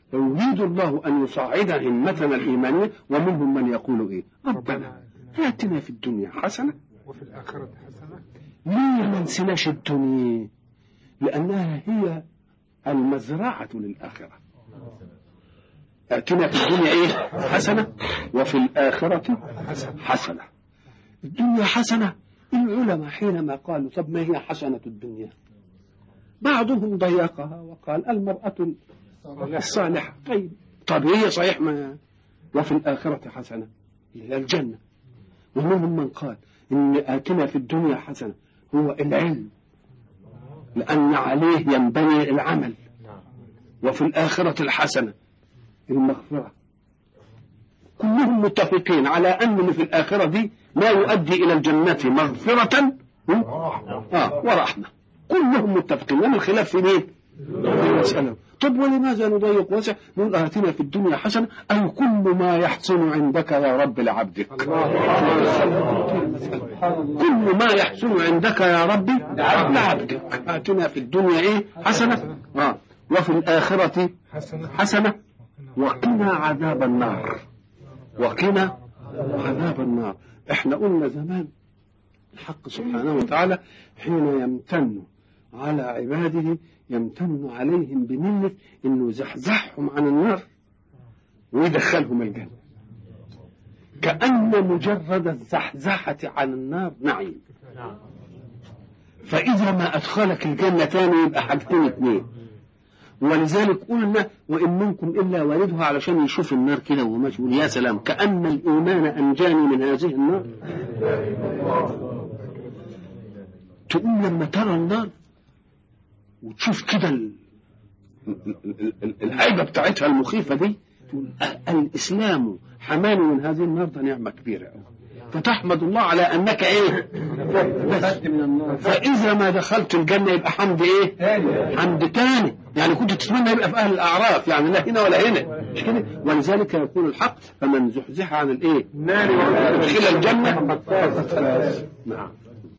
يريد الله أن يصعد همتنا الإيمانية ومنهم من يقول إيه ربنا آتنا في الدنيا حسنة وفي الآخرة حسنة ليه ما نسيناش الدنيا لأنها هي المزرعة للآخرة ائتنا في الدنيا ايه حسنة وفي الآخرة حسنة الدنيا حسنة العلماء حينما قالوا طب ما هي حسنة الدنيا بعضهم ضيقها وقال المرأة الصالحة طيب طب هي صحيح ما وفي الآخرة حسنة إلى الجنة ومنهم من قال إن آتنا في الدنيا حسنة هو العلم لأن عليه ينبني العمل وفي الآخرة الحسنة المغفرة كلهم متفقين على أن في الآخرة دي ما يؤدي إلى الجنة مغفرة آه ورحمة كلهم متفقين لأن الخلاف في مين؟ في المسألة طب ولماذا نضيق واسع؟ نقول آتنا في الدنيا حسنة أي كل ما يحسن عندك يا رب لعبدك كل ما يحسن عندك يا ربي لعبدك آتنا في الدنيا إيه حسنة آه. وفي الآخرة حسنة حسنة وقنا عذاب النار وقنا عذاب النار احنا قلنا زمان الحق سبحانه وتعالى حين يمتن على عباده يمتن عليهم بمنة انه يزحزحهم عن النار ويدخلهم الجنة كأن مجرد الزحزحة عن النار نعيم فإذا ما أدخلك الجنة تاني يبقى حاجتين اتنين ولذلك قلنا وإن منكم إلا واردها علشان يشوف النار كده وهو ماشي يقول يا سلام كأن الإيمان أنجاني من هذه النار تقوم لما ترى النار وتشوف كده ال- ال- ال- ال- الهيبة بتاعتها المخيفة دي تقول أ- الإسلام حماني من هذه النار ده نعمة كبيرة أوي. فتحمد الله على أنك إيه بس فإذا ما دخلت الجنة يبقى حمد إيه حمد تاني يعني كنت تتمنى يبقى في أهل الأعراف يعني لا هنا ولا هنا مش كده ولذلك يقول الحق فمن زحزح عن الإيه النار ادخل الجنة نعم